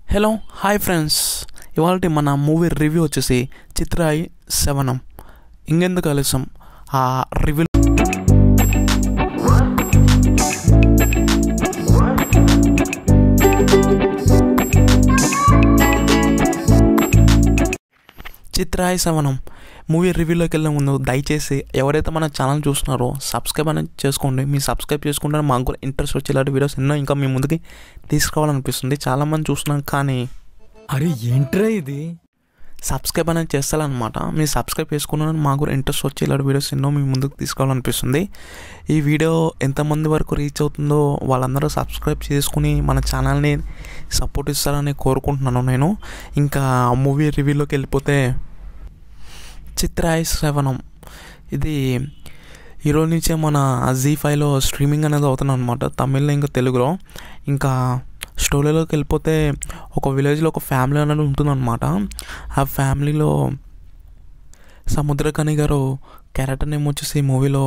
hello hi friends ఇవాళ మన movie review వచ్చేసి చిత్రాయి శవనం ఇంకెందుకు ఆలస్యం ఆ రివ్యూ చిత్రాయి శవనం మూవీ రివ్యూలోకి వెళ్ళే ముందు దయచేసి ఎవరైతే మన ఛానల్ చూస్తున్నారో సబ్స్క్రైబ్ అనేది చేసుకోండి మీ సబ్స్క్రైబ్ చేసుకుంటే మాకు కూడా ఇంట్రెస్ట్ వచ్చే ఇలాంటి వీడియోస్ ఎన్నో ఇంకా మీ ముందుకి తీసుకురావాలనిపిస్తుంది చాలామంది చూస్తున్నాం కానీ అరే ఏంట్రా ఇది సబ్స్క్రైబ్ అనేది చేస్తారనమాట మీరు సబ్స్క్రైబ్ చేసుకున్నారని మాకు కూడా ఇంట్రెస్ట్ వచ్చి ఇలాంటి వీడియోస్ ఎన్నో మీ ముందుకు తీసుకోవాలనిపిస్తుంది ఈ వీడియో ఎంతమంది వరకు రీచ్ అవుతుందో వాళ్ళందరూ సబ్స్క్రైబ్ చేసుకుని మన ఛానల్ని సపోర్ట్ ఇస్తారని కోరుకుంటున్నాను నేను ఇంకా మూవీ రివ్యూలోకి వెళ్ళిపోతే చిత్రాయి శ్రవణం ఇది ఈరోజు నుంచే మన జీ ఫైవ్లో స్ట్రీమింగ్ అనేది అవుతుంది అనమాట తమిళ్లో ఇంకా తెలుగులో ఇంకా స్టోరీలోకి వెళ్ళిపోతే ఒక విలేజ్లో ఒక ఫ్యామిలీ అనేది ఉంటుందన్నమాట ఆ ఫ్యామిలీలో సముద్రకని గారు క్యారెక్టర్ నేమ్ వచ్చేసి ఈ మూవీలో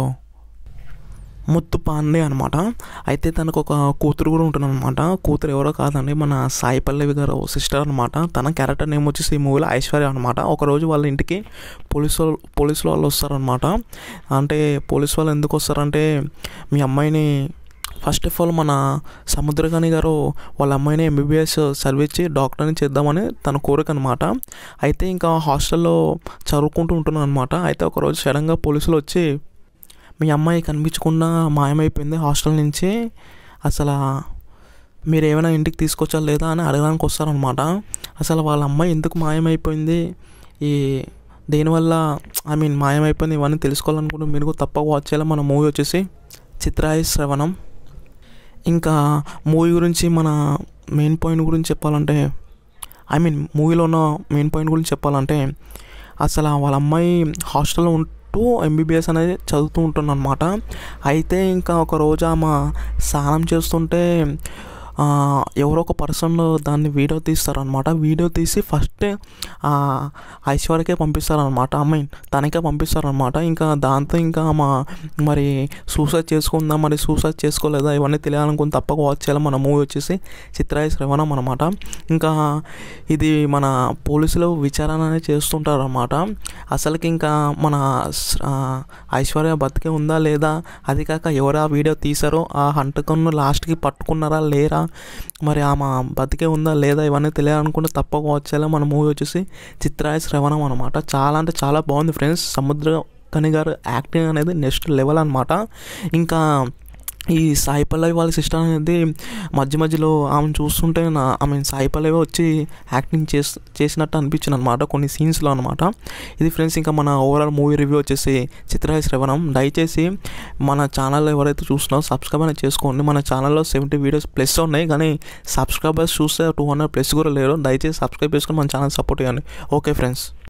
ముత్తు పాండే అనమాట అయితే తనకు ఒక కూతురు కూడా ఉంటుందన్నమాట కూతురు ఎవరో కాదండి మన సాయి పల్లవి గారు సిస్టర్ అనమాట తన క్యారెక్టర్ నేమ్ వచ్చేసి ఈ మూవీలో ఐశ్వర్య అనమాట ఒకరోజు వాళ్ళ ఇంటికి పోలీసు వాళ్ళు పోలీసులు వాళ్ళు వస్తారనమాట అంటే పోలీసు వాళ్ళు ఎందుకు వస్తారంటే మీ అమ్మాయిని ఫస్ట్ ఆఫ్ ఆల్ మన సముద్రకాని గారు వాళ్ళ అమ్మాయిని ఎంబీబీఎస్ చదివించి డాక్టర్ని చేద్దామని తన కోరిక అనమాట అయితే ఇంకా హాస్టల్లో చదువుకుంటూ ఉంటున్నాను అనమాట అయితే ఒకరోజు సడన్గా పోలీసులు వచ్చి మీ అమ్మాయి కనిపించకుండా మాయమైపోయింది హాస్టల్ నుంచి అసలు మీరు ఏమైనా ఇంటికి తీసుకొచ్చా లేదా అని అడగడానికి వస్తారనమాట అసలు వాళ్ళ అమ్మాయి ఎందుకు మాయమైపోయింది ఈ దేనివల్ల ఐ మీన్ మాయమైపోయింది ఇవన్నీ తెలుసుకోవాలనుకుంటే మీరు కూడా తప్పక వాచ్ చేయాలి మన మూవీ వచ్చేసి చిత్రాయి శ్రవణం ఇంకా మూవీ గురించి మన మెయిన్ పాయింట్ గురించి చెప్పాలంటే ఐ మీన్ మూవీలో ఉన్న మెయిన్ పాయింట్ గురించి చెప్పాలంటే అసలు వాళ్ళ అమ్మాయి హాస్టల్లో ఉంటూ ఎంబీబీఎస్ అనేది చదువుతూ ఉంటుందన్నమాట అయితే ఇంకా ఒక రోజు ఆమె స్నానం చేస్తుంటే ఎవరో ఒక పర్సన్ దాన్ని వీడియో తీస్తారనమాట వీడియో తీసి ఫస్ట్ ఐశ్వర్యకే పంపిస్తారనమాట ఐ మీన్ తనకే పంపిస్తారనమాట ఇంకా దాంతో ఇంకా ఆమె మరి సూసైడ్ చేసుకుందా మరి సూసైడ్ చేసుకోలేదా ఇవన్నీ తెలియాలనుకుని తప్పక వాచ్ చేయాలి మన మూవీ వచ్చేసి చిత్రాయి శ్రవణం అనమాట ఇంకా ఇది మన పోలీసులు విచారణ అనేది చేస్తుంటారు అనమాట అసలుకి ఇంకా మన ఐశ్వర్య బతికే ఉందా లేదా అది కాక ఎవరు ఆ వీడియో తీసారో ఆ హంటకన్ను లాస్ట్కి పట్టుకున్నారా లేరా మరి ఆమె బతికే ఉందా లేదా ఇవన్నీ తెలియాలనుకుంటే తప్పక వాచ్ చేయాలి మన మూవీ వచ్చేసి చిత్రాయ శ్రవణం అనమాట చాలా అంటే చాలా బాగుంది ఫ్రెండ్స్ సముద్ర కని గారు యాక్టింగ్ అనేది నెక్స్ట్ లెవెల్ అనమాట ఇంకా ఈ సాయి పల్లవి వాళ్ళ సిస్టర్ అనేది మధ్య మధ్యలో ఆమెను చూస్తుంటే నా ఐ మీన్ సాయి పల్లవి వచ్చి యాక్టింగ్ చేసి చేసినట్టు అనిపించింది అనమాట కొన్ని సీన్స్లో అనమాట ఇది ఫ్రెండ్స్ ఇంకా మన ఓవరాల్ మూవీ రివ్యూ వచ్చేసి చిత్రాయ శ్రవణం దయచేసి మన ఛానల్లో ఎవరైతే చూస్తున్నారో సబ్స్క్రైబ్ అనేది చేసుకోండి మన ఛానల్లో సెవెంటీ వీడియోస్ ప్లస్ ఉన్నాయి కానీ సబ్స్క్రైబర్స్ చూస్తే టూ హండ్రెడ్ ప్లస్ కూడా లేరు దయచేసి సబ్స్క్రైబ్ చేసుకొని మన ఛానల్ సపోర్ట్ చేయండి ఓకే ఫ్రెండ్స్